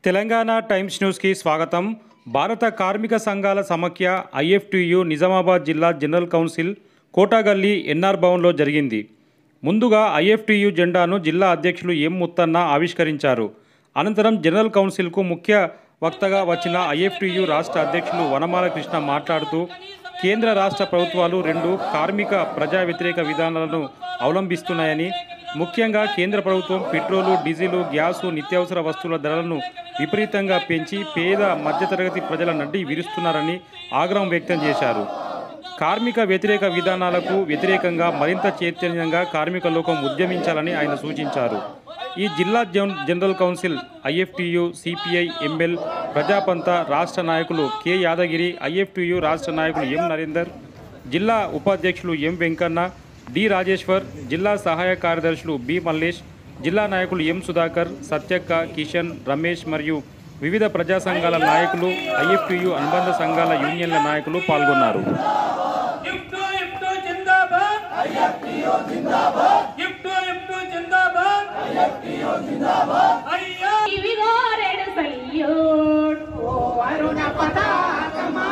Telangana times న్యూస్కి స్వాగతం భారత కార్మిక సంఘాల సమాఖ్య ఐఎఫ్టియు నిజామాబాద్ జిల్లా జనరల్ కౌన్సిల్ కోటాగల్లి ఎన్ఆర్ భవన్లో జరిగింది ముందుగా ఐఎఫ్టియు జెండాను జిల్లా అధ్యక్షులు ఎం ముత్తన్న ఆవిష్కరించారు అనంతరం జనరల్ కౌన్సిల్కు ముఖ్య వక్తగా వచ్చిన ఐఎఫ్టియు రాష్ట్ర అధ్యక్షులు వనమాల కృష్ణ మాట్లాడుతూ కేంద్ర రాష్ట్ర ప్రభుత్వాలు రెండు కార్మిక ప్రజా వ్యతిరేక విధానాలను అవలంబిస్తున్నాయని ముఖ్యంగా కేంద్ర ప్రభుత్వం పెట్రోలు డీజిలు గ్యాసు నిత్యావసర వస్తువుల ధరలను విపరీతంగా పెంచి పేద మధ్యతరగతి ప్రజల నడ్డి విరుస్తున్నారని ఆగ్రహం వ్యక్తం చేశారు కార్మిక వ్యతిరేక విధానాలకు వ్యతిరేకంగా మరింత చైతన్యంగా కార్మిక లోకం ఉద్యమించాలని ఆయన సూచించారు ఈ జిల్లా జన్- general council IFTU CPI ML ప్రజాపంత రాష్ట్ర నాయకులు కె యాదగిరి ఐఎఫ్టియు రాష్ట్ర నాయకులు ఎం నరేందర్ జిల్లా ఉపాధ్యక్షులు ఎం వెంకన్న డి రాజేశ్వర్ జిల్లా సహాయ కార్యదర్శులు బి మల్లేష్ జిల్లా నాయకులు ఎం సుధాకర్ సత్యక్క కిషన్ రమేష్ మరియు వివిధ ప్రజా సంఘాల నాయకులు ఐఎఫ్టియు అనుబంధ సంఘాల యూనియన్ల నాయకులు పాల్గొన్నారు ఇఫ్టు ఇఫ్టు జిందాబాద్ ఐఎఫ్టిఓ జిందాబాద్ ఇఫ్టు ఇఫ్టు జిందాబాద్ ఐఎఫ్టిఓ జిందాబాద్ అయ్యా ఇవిగో రెడు సయ్యోడ్ ఓ అరుణ పతాకమా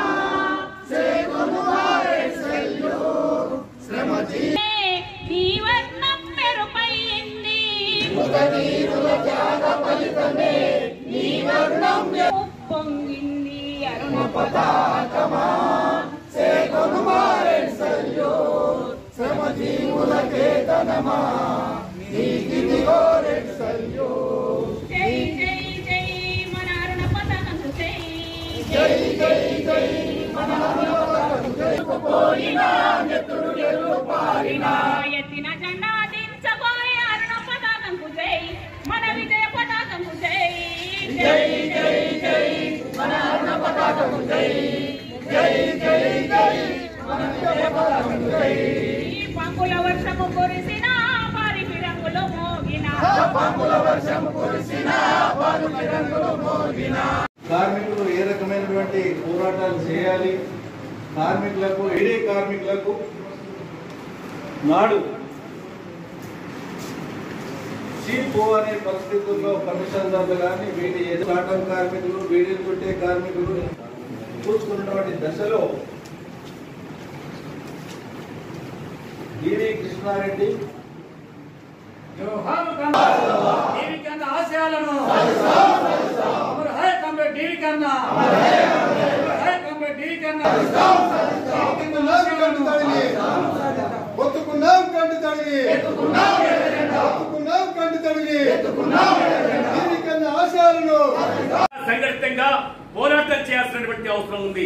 నీ వర్ణం మెరుపైంది ఉప్పొంగింది అరుణ పతాకమా జై జై జై మన అరుణ పతాకం జై జై జై ఎత్తిన జెండా దించబోయే అరుణ పతాకంకు జై మన విజయ పతాకంకు జై జై జై జై మన అరుణ పతాకంకు జై జై జై జై మన విజయ పతాకంకు జై ఈ పంగుల వర్షము కురిసిన వారి ఫిరంగులు మోగిన కార్మికులు ఏ రకమైనటువంటి పోరాటాలు చేయాలి కార్మికులకు ఏడే కార్మికులకు నాడు చీపో అనే పరిస్థితుల్లో కమిషనర్లు కానీ వీడి స్టార్టప్ కార్మికులు వీడిని కొట్టే కార్మికులు చూసుకున్నటువంటి దశలో డివి కృష్ణారెడ్డి జోహార్ డీవీ కన్నా ఆశయాలను అమర్ హై కామ్రేడ్ డీవీ కన్నా అమర్ హై కామ్రేడ్ డీవీ కన్నా ఒత్తుకున్నాం కంటి తడిని ఒత్తుకున్నాం కంటి తడిని ఒత్తుకున్నాం కంటి తడిని దీనికన్నా ఆశయాలను సంఘటితంగా పోరాటం చేయాల్సినటువంటి అవసరం ఉంది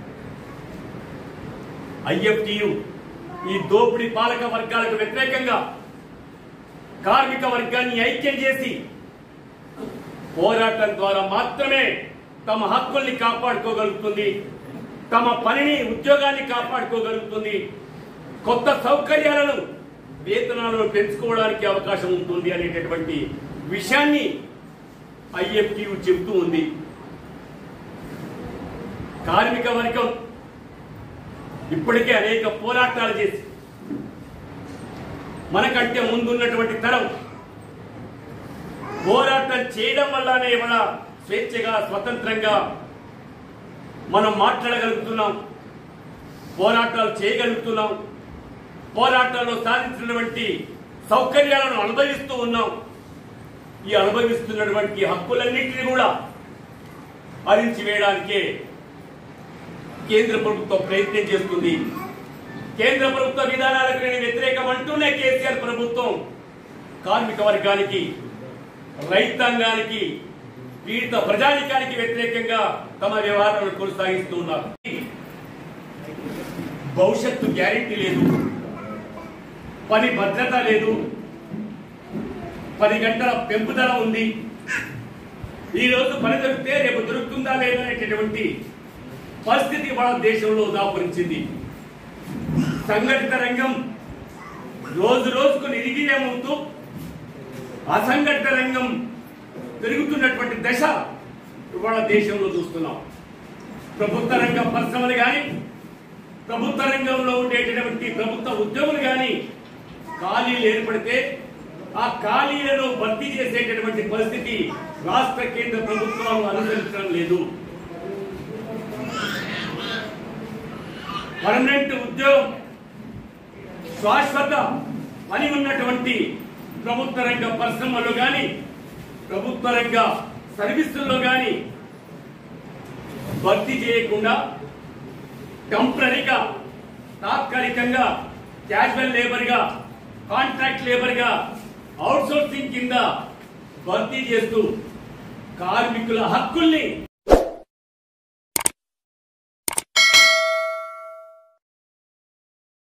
ఐఎఫ్టియు ఈ దోపిడీ పాలక వర్గాలకు వ్యతిరేకంగా కార్మిక వర్గాన్ని ఐక్యం చేసి పోరాటం ద్వారా మాత్రమే తమ హక్కుల్ని కాపాడుకోగలుగుతుంది తమ పనిని ఉద్యోగాన్ని కాపాడుకోగలుగుతుంది కొత్త సౌకర్యాలను వేతనాలను పెంచుకోవడానికి అవకాశం ఉంటుంది అనేటటువంటి విషయాన్ని ఐఎఫ్టియు చెబుతూ ఉంది కార్మిక వర్గం ఇప్పటికే అనేక పోరాటాలు చేసి మనకంటే ముందున్నటువంటి తరం పోరాటం చేయడం వల్లనే మన స్వేచ్ఛగా స్వతంత్రంగా మనం మాట్లాడగలుగుతున్నాం పోరాటాలు చేయగలుగుతున్నాం పోరాటాల్లో సాధించినటువంటి సౌకర్యాలను అనుభవిస్తూ ఉన్నాం ఈ అనుభవిస్తున్నటువంటి హక్కులన్నింటినీ కూడా హరించి వేయడానికే కేంద్ర ప్రభుత్వం ప్రయత్నం చేస్తుంది కేంద్ర ప్రభుత్వ విధానాలకు నేను వ్యతిరేకం అంటూనే కేసీఆర్ ప్రభుత్వం కార్మిక వర్గానికి రైతాంగానికి పీడిత ప్రజానికానికి వ్యతిరేకంగా తమ వ్యవహారాలను కొనసాగిస్తూ ఉన్నారు భవిష్యత్తు గ్యారెంటీ లేదు పని భద్రత లేదు పది గంటల పెంపుదల ఉంది ఈ రోజు పని దొరికితే రేపు దొరుకుతుందా లేదనేటటువంటి పరిస్థితి మన దేశంలో దాపురించింది సంఘటిత రంగం రోజు రోజుకు నిర్వీర్యమవుతూ అసంఘటిత రంగం పెరుగుతున్నటువంటి దశ ఇవాళ దేశంలో చూస్తున్నాం ప్రభుత్వ రంగ పరిశ్రమలు కానీ ప్రభుత్వ రంగంలో ఉండేటటువంటి ప్రభుత్వ ఉద్యోగులు కానీ ఖాళీలు ఏర్పడితే ఆ ఖాళీలను భర్తీ చేసేటటువంటి పరిస్థితి రాష్ట్ర కేంద్ర ప్రభుత్వాలు అనుసరించడం లేదు పర్మనెంట్ ఉద్యోగం శాశ్వత పని ఉన్నటువంటి ప్రభుత్వ రంగ పరిశ్రమల్లో కానీ ప్రభుత్వ రంగ సర్వీసుల్లో కానీ భర్తీ చేయకుండా టెంపరీగా తాత్కాలికంగా క్యాజువల్ లేబర్ గా కాంట్రాక్ట్ లేబర్ గా అవుట్సోర్సింగ్ కింద భర్తీ చేస్తూ కార్మికుల హక్కుల్ని